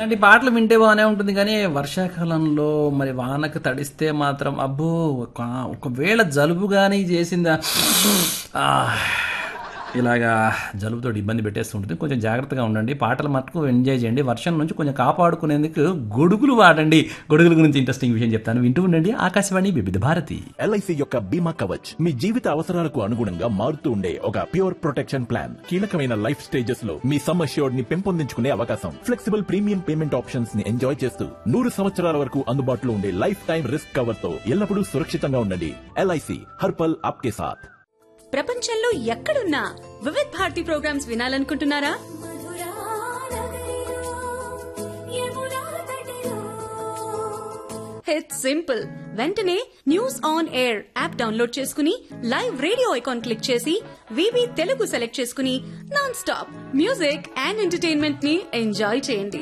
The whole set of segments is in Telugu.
ఇలాంటి పాటలు వింటే బాగానే ఉంటుంది కానీ వర్షాకాలంలో మరి వానకు తడిస్తే మాత్రం అబ్బో ఒక ఒకవేళ జలుబు కానీ చేసిందా ఆ, ఇలాగా జలుబుతో ఇబ్బంది పెట్టేస్తుంటుంది కొంచెం జాగ్రత్తగా ఉండండి పాటలు మటుకు ఎంజాయ్ చేయండి వర్షం నుంచి కొంచెం కాపాడుకునేందుకు గొడుగులు వాడండి గొడుగుల గురించి ఇంట్రెస్టింగ్ విషయం చెప్తాను వింటూ ఉండండి ఆకాశవాణి వివిధ భారతి ఎల్ఐసి యొక్క బీమా కవచ్ మీ జీవిత అవసరాలకు అనుగుణంగా మారుతూ ఉండే ఒక ప్యూర్ ప్రొటెక్షన్ ప్లాన్ కీలకమైన లైఫ్ స్టేజెస్ లో మీ సమ్ అష్యూర్డ్ ని పెంపొందించుకునే అవకాశం ఫ్లెక్సిబుల్ ప్రీమియం పేమెంట్ ఆప్షన్స్ ని ఎంజాయ్ చేస్తూ నూరు సంవత్సరాల వరకు అందుబాటులో ఉండే లైఫ్ టైం రిస్క్ కవర్ తో ఎల్లప్పుడూ సురక్షితంగా ఉండండి ఎల్ఐసి హర్పల్ ఆప్కే సాథ్ ప్రపంచంలో ఎక్కడున్నా వివిధ్ భారతి ప్రోగ్రామ్స్ వినాలనుకుంటున్నారా ఇట్స్ సింపుల్ వెంటనే news on air app download చేసుకుని లైవ్ రేడియో ఐకాన్ క్లిక్ చేసి వివి తెలుగు సెలెక్ట్ చేసుకుని non stop music and entertainment ని ఎంజాయ్ చేయండి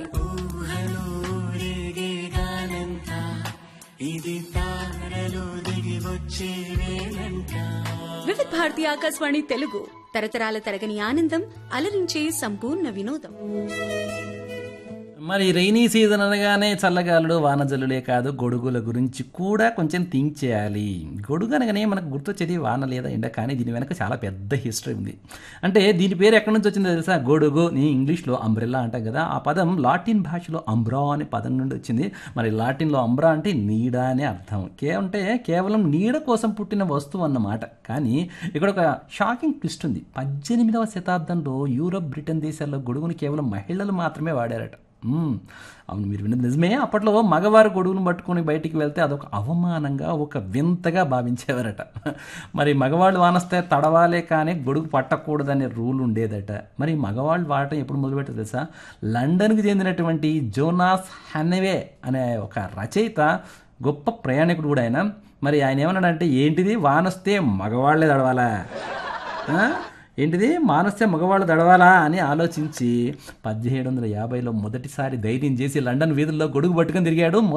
వివిధ్ భారతి ఆకాశవాణి తెలుగు తరతరాల తరగని ఆనందం అలరించే సంపూర్ణ వినోదం మరి రైనీ సీజన్ అనగానే చల్లగాలుడు వానజల్లులే కాదు గొడుగుల గురించి కూడా కొంచెం థింక్ చేయాలి గొడుగు అనగానే మనకు గుర్తొచ్చేది వాన లేదా ఎండ కానీ దీని వెనక చాలా పెద్ద హిస్టరీ ఉంది అంటే దీని పేరు ఎక్కడి నుంచి వచ్చిందో తెలుసా గొడుగు నీ ఇంగ్లీష్లో అంబ్రెల్లా అంటాం కదా ఆ పదం లాటిన్ భాషలో అంబ్రా అనే పదం నుండి వచ్చింది మరి లాటిన్లో అంబ్రా అంటే నీడ అనే అర్థం కే అంటే కేవలం నీడ కోసం పుట్టిన వస్తువు అన్నమాట కానీ ఇక్కడ ఒక షాకింగ్ ట్విస్ట్ ఉంది పద్దెనిమిదవ శతాబ్దంలో యూరప్ బ్రిటన్ దేశాల్లో గొడుగుని కేవలం మహిళలు మాత్రమే వాడారట మ్మ్. అవును మీరు విన్నది నిజమే అప్పట్లో మగవారు గొడుగును పట్టుకొని బయటికి వెళ్తే అదొక అవమానంగా ఒక వింతగా భావించేవారట మరి మగవాళ్ళు వానస్తే తడవాలే కానీ గొడుగు పట్టకూడదనే రూల్ ఉండేదట మరి మగవాళ్ళు వాడటం ఎప్పుడు మొదలుపెట్టారు తెలుసా లండన్కి చెందినటువంటి జోనాస్ హెనవే అనే ఒక రచయిత గొప్ప ప్రయాణికుడు కూడా ఆయన మరి ఆయన ఏమన్నాడంటే ఏంటిది వానొస్తే మగవాళ్లే తడవాలా ఆ? ఏంటిది మానస్య మగవాళ్ళు దడవాలా అని ఆలోచించి పదిహేడు వందల యాభైలో మొదటిసారి ధైర్యం చేసి లండన్ వీధుల్లో గొడుగు పట్టుకొని తిరిగాడు